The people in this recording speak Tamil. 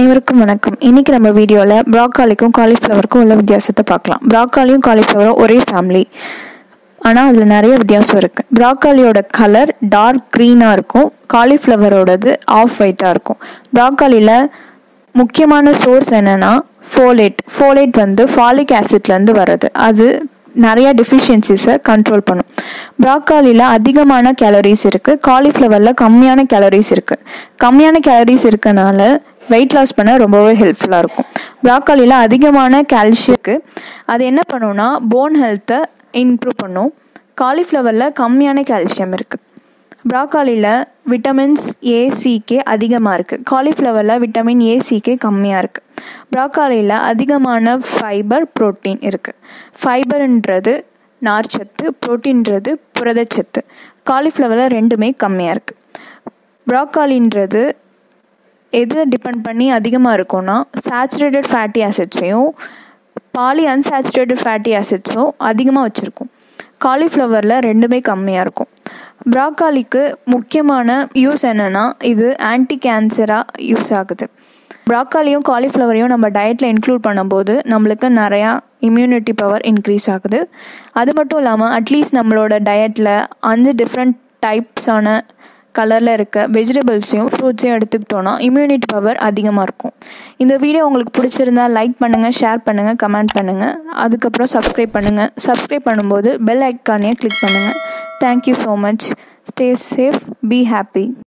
அனைவருக்கும் வணக்கம் இன்னைக்கு நம்ம வீடியோவில் ப்ராக்காலிக்கும் காலிஃப்ளவருக்கும் உள்ள வித்தியாசத்தை பார்க்கலாம் ப்ராக்காலியும் காலிஃப்ளவரும் ஒரே ஃபேமிலி ஆனால் அதில் நிறைய வித்தியாசம் இருக்குது ப்ராக்காலியோட கலர் டார்க் க்ரீனாக இருக்கும் காலிஃப்ளவரோடது ஆஃப் ஒயிட்டாக இருக்கும் ப்ராக்காலியில் முக்கியமான சோர்ஸ் என்னென்னா ஃபோலேட் ஃபோலேட் வந்து ஃபாலிக் ஆசிட்லேருந்து வர்றது அது நிறைய டெஃபிஷியன்சிஸை கண்ட்ரோல் பண்ணும் ப்ராக்காலியில் அதிகமான கேலரிஸ் இருக்குது காலிஃப்ளவரில் கம்மியான கேலரிஸ் இருக்குது கம்மியான கேலரிஸ் இருக்கனால வெயிட் லாஸ் பண்ண ரொம்பவே ஹெல்ப்ஃபுல்லாக இருக்கும் ப்ராக்காலியில் அதிகமான கால்சியம் இருக்குது அது என்ன பண்ணுன்னா போன் ஹெல்த்தை இம்ப்ரூவ் பண்ணும் காலிஃப்ளவரில் கம்மியான கால்சியம் இருக்குது ப்ராக்காலியில் விட்டமின்ஸ் ஏசிகே அதிகமாக இருக்குது காலிஃப்ளவரில் விட்டமின் ஏசிகே கம்மியாக இருக்குது ப்ராக்காலியில் அதிகமான ஃபைபர் புரோட்டீன் இருக்குது ஃபைபர்ன்றது நார்ச்சத்து புரோட்டீன்றது புரதச்சத்து காலிஃப்ளவரில் ரெண்டுமே கம்மியாக இருக்குது ப்ராக்காலின்றது எது டிபெண்ட் பண்ணி அதிகமாக இருக்கும்னா சேச்சுரேட்டட் ஃபேட்டி ஆசிட்ஸையும் பாலி அன்சாச்சுரேட்டட் ஃபேட்டி ஆசிட்ஸும் அதிகமாக வச்சுருக்கும் காலிஃப்ளவரில் ரெண்டுமே கம்மியாக இருக்கும் ப்ராக்காலிக்கு முக்கியமான யூஸ் என்னென்னா இது ஆன்டி கேன்சராக யூஸ் ஆகுது ப்ராக்காலியும் காலிஃப்ளவரையும் நம்ம டயட்டில் இன்க்ளூட் பண்ணும்போது நம்மளுக்கு நிறையா இம்யூனிட்டி பவர் இன்க்ரீஸ் ஆகுது அது மட்டும் இல்லாமல் அட்லீஸ்ட் நம்மளோட டயட்டில் அஞ்சு டிஃப்ரெண்ட் டைப்ஸான கலரில் இருக்க வெஜிடபிள்ஸையும் ஃப்ரூட்ஸையும் எடுத்துக்கிட்டோன்னா இம்யூனிட்டி பவர் அதிகமாக இருக்கும் இந்த வீடியோ உங்களுக்கு பிடிச்சிருந்தா லைக் பண்ணுங்கள் ஷேர் பண்ணுங்கள் கமெண்ட் பண்ணுங்கள் அதுக்கப்புறம் சப்ஸ்கிரைப் பண்ணுங்கள் சப்ஸ்கிரைப் பண்ணும்போது பெல் ஐக்கானையும் கிளிக் பண்ணுங்கள் thank you so much stay safe be happy